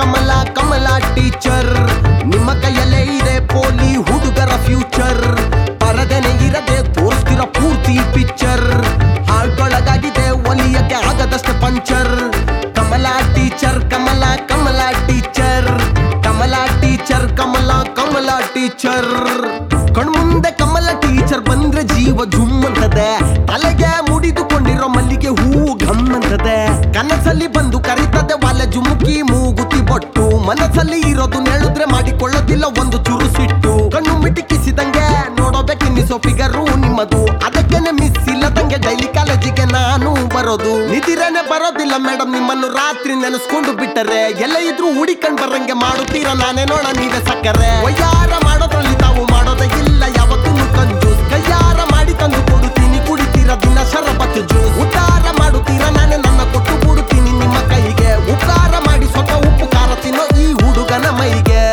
ಕಮಲ Kamala teacher ನಿಮ್ಮ ಕೈಯಲ್ಲೇ ಇದೆ ಪೋಲಿ ಹುಡುಗರ ಫ್ಯೂಚರ್ ಪರದೆನೆ ಇರದೆ ತೋರಿಸ್ತಿರೋ ಪೂರ್ತಿ ಪಿಕ್ಚರ್ ಹಾರ್ಟೊಳಗಾಗಿದೆ ಒಲಿಯಕ್ಕೆ ಆಗದಷ್ಟೇ puncture Kamala teacher Kamala Kamala teacher Kamala teacher Kamala Kamala teacher ಕಣ್ಮುಂದೆ ಕಮಲ ಟೀಚರ್ ಬಂದ್ರೆ ಜೀವ ಜುಮ್ ಅಂತದೆ ತಲೆಗೆ ಮುಡಿದುಕೊಂಡಿರೋ ಮಲ್ಲಿಗೆ ಹೂವು ಘಮ್ ಅಂತದೆ ಕನಸಲ್ಲಿ ಬಂದು ಕರೀತದೆ ವಾಲೆ ಜುಮುಕಿ ಮೂಗುತಿ ಬೊಟ್ಟು ಮನಸ್ಸಲ್ಲಿ ಇರೋದು ನೆಳುದ್ರೆ ಮಾಡಿಕೊಳ್ಳೋದಿಲ್ಲ ಒಂದು ಚೂರು ಸಿಟ್ಟು ಕಣ್ಣು ಮಿಟಿಕಿಸಿದಂಗೆ ನೋಡೋಬೇಕೆನ್ನಿಸೋ ಫಿಗರು ನಿಮ್ಮದು ಅದಕ್ಕೇನೆ ಮಿಸ್ ಇಲ್ಲದಂಗೆ ಡೈಲಿ ಕಾಲೇಜಿಗೆ ನಾನು ಬರೋದು ನಿದಿರೇನೆ ಬರೋದಿಲ್ಲ ಮೇಡಮ್ ನಿಮ್ಮನ್ನು ರಾತ್ರಿ ನೆನೆಸ್ಕೊಂಡು ಬಿಟ್ಟರೆ ಎಲ್ಲ ಇದ್ರು ಹುಡಿಕೊಂಡ್ ಬರಂಗೆ ಮಾಡುತ್ತೀರಾ ನಾನೇ ನೋಡ ನೀವೇ ಸಕ್ಕರೆ ವಯ್ಯಾರ ಮಾಡೋದ್ರಲ್ಲಿ ತಾವು ಮಾಡೋದೇ ಇಲ್ಲ ಯಾವತ್ತೂ ಕಂಜೂಸ್ ಕೈಯಾರ ಮಾಡಿ ತಂದು ಕೊಡುತ್ತೀನಿ ಕುಡಿತೀರಾ ದಿನ ಶರಬತ್ ಜ್ಯೂಸ್ ಉದ್ದಾರ ಮಾಡುತ್ತೀರಾ ನಾನೇ ನನ್ನ ಕೊಟ್ಟು ಬಿಡುತ್ತೀನಿ ನಿಮ್ಮ ಕೈಗೆ ಉಪಕಾರ ಮಾಡಿ ಸ್ವಲ್ಪ ಉಪ್ಪು ಖಾರ ತಿನ್ನೋ ಈ ಹುಡುಗನ ಮೈಗೆ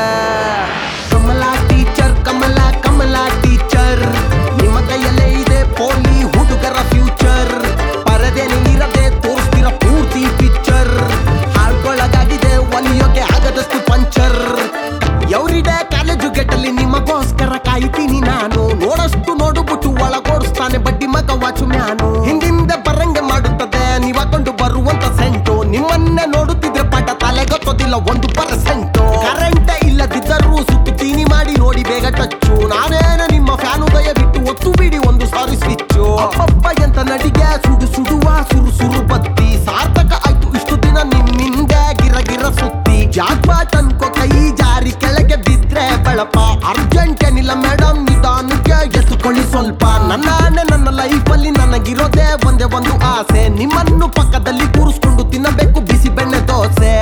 ಕಮಲ ಟೀಚರ್ ಕಮಲ ಕಮಲ ಟೀಚರ್ ನಿಮ್ಮ ಕೈಯಲ್ಲೇ ಇದೆ ಪೋಲಿ ಹುಡುಗರ ಫ್ಯೂಚರ್ ಪರದೆನೆ ಇರದೆ ತೋರಿಸ್ತಿರ ಪೂರ್ತಿ ಪಿಕ್ಚರ್ ಹಾಳ್ಗೊಳಗಾಗಿದೆ ಒಲಿಯೋಕೆ ಆಗದಷ್ಟು ಪಂಚರ್ ಎವ್ರಿಡೇ ಕಾಲೇಜು ಗೇಟಲ್ಲಿ ನಿಮಗೋಸ್ಕರ ಕಾಯ್ತೀನಿ ನಾನು ನೋಡಷ್ಟು ನೋಡುಬಿಟ್ಟು ಒಳಗೋಡಿಸ್ತಾನೆ ಬಡ್ಡಿ ಮಗ ವಾಚು ಮ್ಯಾನು ಹಿಂದಿಂದ ಬರಂಗೆ ಮಾಡುತ್ತದೆ ನೀವಾಕೊಂಡು ಬರುವಂತ ಸೆಂಟು ನಿಮ್ಮನ್ನೇ ನೋಡುತ್ತಿದ್ರೆ ಪಾಠ ತಲೆ ಗೊತ್ತೋದಿಲ್ಲ ಒಂದು ಪರ್ಸೆಂಟು ಕರೆಂಟ್ ಇಲ್ಲದಿದ್ದರೂ ಸುತ್ತೀನಿ ಮಾಡಿ ನೋಡಿ ಬೇಗ ಟಚ್ಚು ನಾನೇನು ನಿಮ್ಮ ಫ್ಯಾನು ದಯವಿಟ್ಟು ಒತ್ತು ಬಿಡಿ ಒಂದು ಸಾರಿ ಸ್ವಿಚ್ಚು ಅಪ್ಪಪ್ಪ ಎಂತ ನಡಿಗೆ ಸುಡು ಸುಡುವ ಸುರು ಸುರು ಬತ್ತಿ ಸಾರ್ಥಕ ಆಯ್ತು ಇಷ್ಟು ದಿನ ನಿಮ್ಮಿಂದ ಗಿರ ಗಿರ ಸುತ್ತಿ ಜಾಕ್ಪಾಟ್ ಅನ್ಕೋ ಕೈ ಜಾರಿ ಕೆಳಗೆ ಬಿದ್ರೆ ಬೆಳಪ ಅರ್ಜೆಂಟ್ ಏನಿಲ್ಲ ಮೇಡಮ್ ನಿಧಾನಕ್ಕೆ ಎತ್ತುಕೊಳ್ಳಿ ಸ್ವಲ್ಪ ನನ್ನ ಆಣೆ ನನ್ನ ಲೈಫಲ್ಲಿ ನನಗಿರೋದೇ ಒಂದೇ ಒಂದು ಆಸೆ ನಿಮ್ಮನ್ನು ಪಕ್ಕದಲ್ಲಿ ಕೂರಿಸ್ಕೊಂಡು ತಿನ್ನಬೇಕು ಬಿಸಿ ಬೆಣ್ಣೆ ದೋಸೆ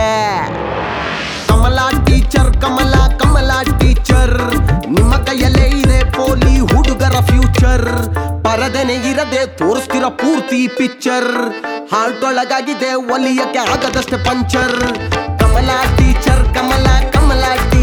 ಕಮಲ ಟೀಚರ್ ಕಮಲ ಕಮಲ ಟೀಚರ್ ನಿಮ್ಮ ಕೈಯಲ್ಲೇ ಇದೆ ಪೋಲಿ ಹುಡುಗರ ಫ್ಯೂಚರ್ ಪರದೆನೆ ಇರದೆ ತೋರಿಸ್ತಿರೋ ಪೂರ್ತಿ ಪಿಕ್ಚರ್ ಹಾರ್ಟ್ ಒಳಗಾಗಿದೆ ಒಲಿಯಕ್ಕೆ ಆಗದಷ್ಟೇ puncture Kamala teacher Kamala Kamala teacher